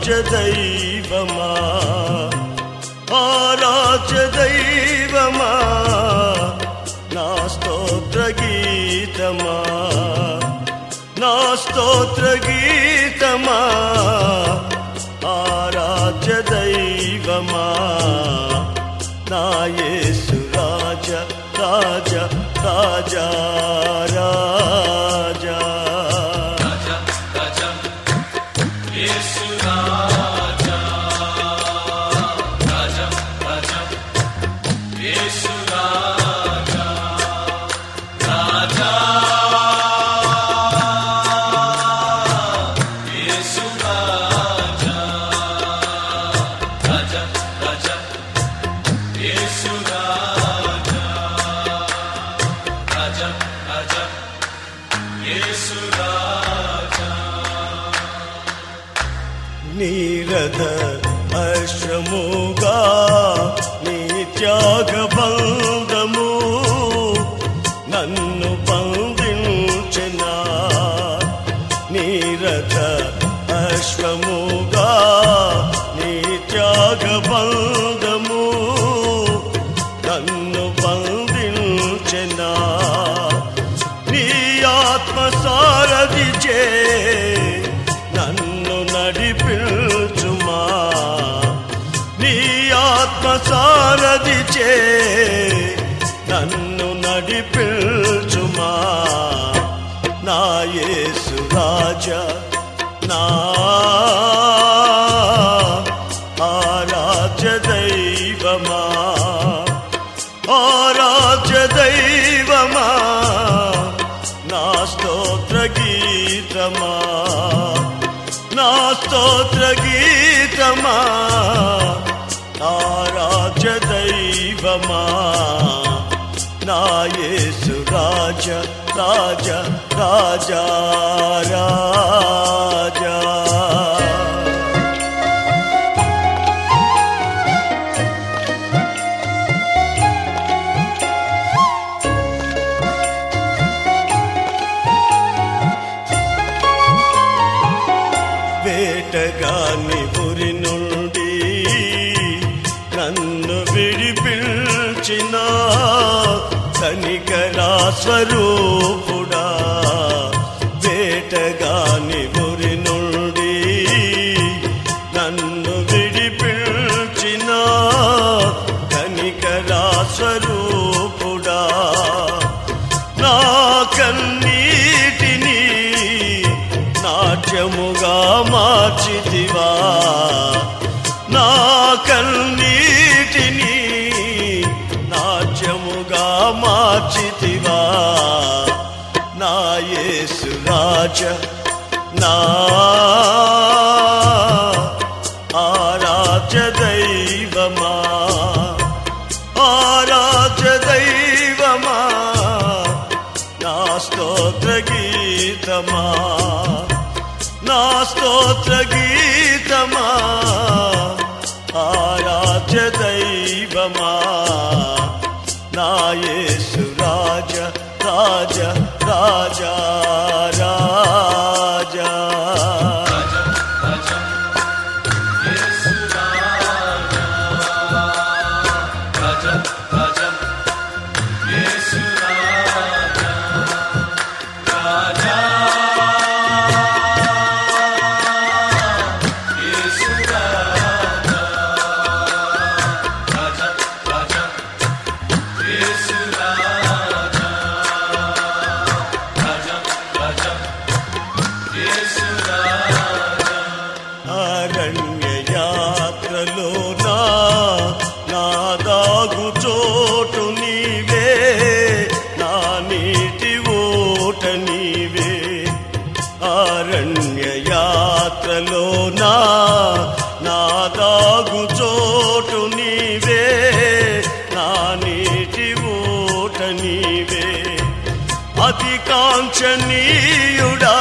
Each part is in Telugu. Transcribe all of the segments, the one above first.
ఆరాధ్య దైవమా ఆరాధ్య దైవమా నా స్తోత్ర గీతమా నా స్తోత్ర గీతమా ఆరాధ్య దైవమా నా యేసు రాజ రాజ రాజా రాజా నీరద అశ్రముగా నీ త్యాగ బంధము నన్ను బంధించిన నీరద అశ్వముగా నీ త్యాగ బంధము నన్ను బంధించిన నీ ఆత్మ సారథి చే నన్ను నడిపించుమా నీ ఆత్మ సారథి చే నన్ను నడిపించుమా నా యేసు రాజా నా ఆరాధ్య దైవమా ఆరాధ్య దైవమా నా స్తోత్ర గీతమా నా స్తోత్ర గీతమా ఆరాధ్య దైవమా నా యేసు రాజ రాజ రాజా రాజా వేటగాని పురి నుండి నన్ను విడిపించిన కనికరా స్వరూపుడా వేటగాని పురి నుండి నన్ను విడిపించిన కనికరా స్వరూపుడా నా కన్నీటిని నాట్యముగా మార్చితివా నా కన్నీటిని నాట్యముగా మార్చితివా నా యేసు రాజ నా ఆరాధ్య దైవమా ఆరాధ్య దైవమా నా స్తోత్ర గీతమా నా స్తోత్ర గీతమా ఆరాధ్య దైవమా నా యేసు రాజ రాజ రాజా రాజా అరణ్య యాత్రలో నా నా దాగు చోటు నీవే నా నీటి ఓట నీవే అరణ్య యాత్రలో నా నా దాగు చోటు నీవే నా నీటి ఓట నీవే అతి కాంక్షణీయుడా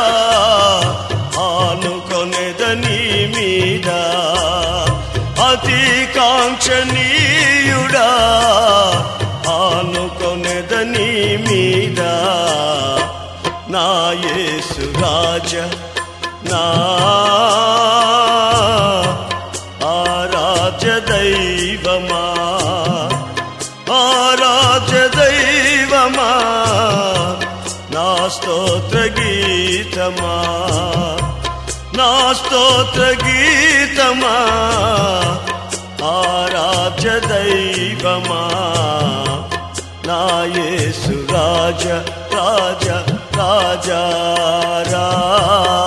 ఆనుకొనెదని మీద అతి కాంక్షణీయుడా ఆనుకొనెదని మీద నా యేసు రాజ నా గీతమా నా స్తోత్ర గీతమా ఆరాధ్య దైవమా నా యేసు రాజ రాజ రాజా రా